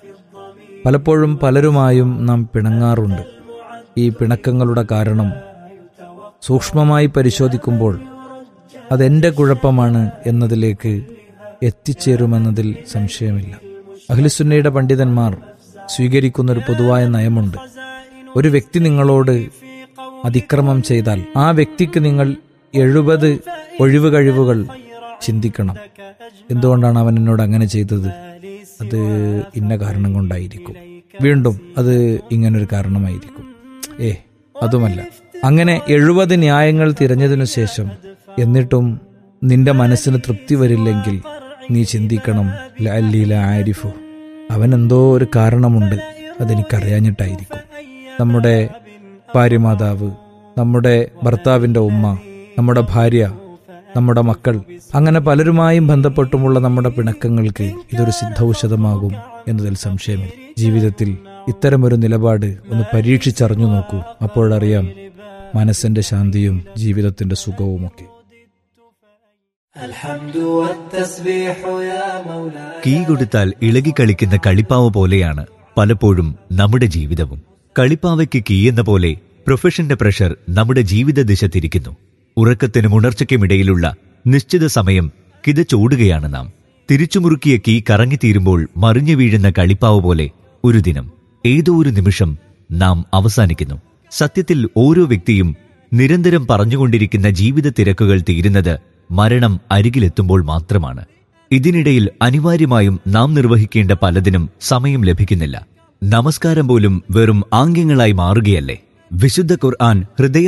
പലപ്പോഴും പലരുമായും നാം പിണങ്ങാറുണ്ട് ഈ പിണക്കങ്ങളുടെ കാരണം സൂക്ഷ്മമായി പരിശോധിക്കുമ്പോൾ അതെന്റെ കുഴപ്പമാണ് എന്നതിലേക്ക് എത്തിച്ചേരുമെന്നതിൽ സംശയമില്ല അഖിലുസുന്നയുടെ പണ്ഡിതന്മാർ സ്വീകരിക്കുന്ന ഒരു പൊതുവായ നയമുണ്ട് ഒരു വ്യക്തി നിങ്ങളോട് അതിക്രമം ചെയ്താൽ ആ വ്യക്തിക്ക് നിങ്ങൾ എഴുപത് ഒഴിവ് കഴിവുകൾ ചിന്തിക്കണം എന്തുകൊണ്ടാണ് അവൻ എന്നോട് അങ്ങനെ ചെയ്തത് അത് ഇന്ന കാരണം കൊണ്ടായിരിക്കും വീണ്ടും അത് ഇങ്ങനൊരു കാരണമായിരിക്കും ഏ അതുമല്ല അങ്ങനെ എഴുപത് ന്യായങ്ങൾ തിരഞ്ഞതിനു ശേഷം എന്നിട്ടും നിന്റെ മനസ്സിന് തൃപ്തി വരില്ലെങ്കിൽ നീ ചിന്തിക്കണം ലഅല്ലീല ആരിഫു അവൻ എന്തോ ഒരു കാരണമുണ്ട് അതെനിക്കറിയാഞ്ഞിട്ടായിരിക്കും നമ്മുടെ ഭാര്യമാതാവ് നമ്മുടെ ഭർത്താവിന്റെ ഉമ്മ നമ്മുടെ ഭാര്യ നമ്മുടെ മക്കൾ അങ്ങനെ പലരുമായും ബന്ധപ്പെട്ടുമുള്ള നമ്മുടെ പിണക്കങ്ങൾക്ക് ഇതൊരു സിദ്ധൌഷധമാകും എന്നതിൽ സംശയമില്ല ജീവിതത്തിൽ ഇത്തരമൊരു നിലപാട് ഒന്ന് പരീക്ഷിച്ചറിഞ്ഞു നോക്കൂ അപ്പോഴറിയാം മനസ്സിന്റെ ശാന്തിയും ജീവിതത്തിന്റെ സുഖവുമൊക്കെ കീ കൊടുത്താൽ ഇളകിക്കളിക്കുന്ന കളിപ്പാവ പോലെയാണ് പലപ്പോഴും നമ്മുടെ ജീവിതവും കളിപ്പാവയ്ക്ക് കീ എന്ന പോലെ പ്രൊഫഷന്റെ പ്രഷർ നമ്മുടെ ജീവിത ദിശ തിരിക്കുന്നു ഉറക്കത്തിനും ഉണർച്ചയ്ക്കുമിടയിലുള്ള നിശ്ചിത സമയം കിതച്ചോടുകയാണ് നാം തിരിച്ചുമുറുക്കിയ കീ കറങ്ങിത്തീരുമ്പോൾ മറിഞ്ഞു വീഴുന്ന കളിപ്പാവ് പോലെ ഒരു ദിനം ഏതോ ഒരു നിമിഷം നാം അവസാനിക്കുന്നു സത്യത്തിൽ ഓരോ വ്യക്തിയും നിരന്തരം പറഞ്ഞുകൊണ്ടിരിക്കുന്ന ജീവിത തിരക്കുകൾ തീരുന്നത് മരണം അരികിലെത്തുമ്പോൾ മാത്രമാണ് ഇതിനിടയിൽ അനിവാര്യമായും നാം നിർവഹിക്കേണ്ട പലതിനും സമയം ലഭിക്കുന്നില്ല നമസ്കാരം പോലും വെറും ആംഗ്യങ്ങളായി മാറുകയല്ലേ വിശുദ്ധ ഖുർആൻ ഹൃദയ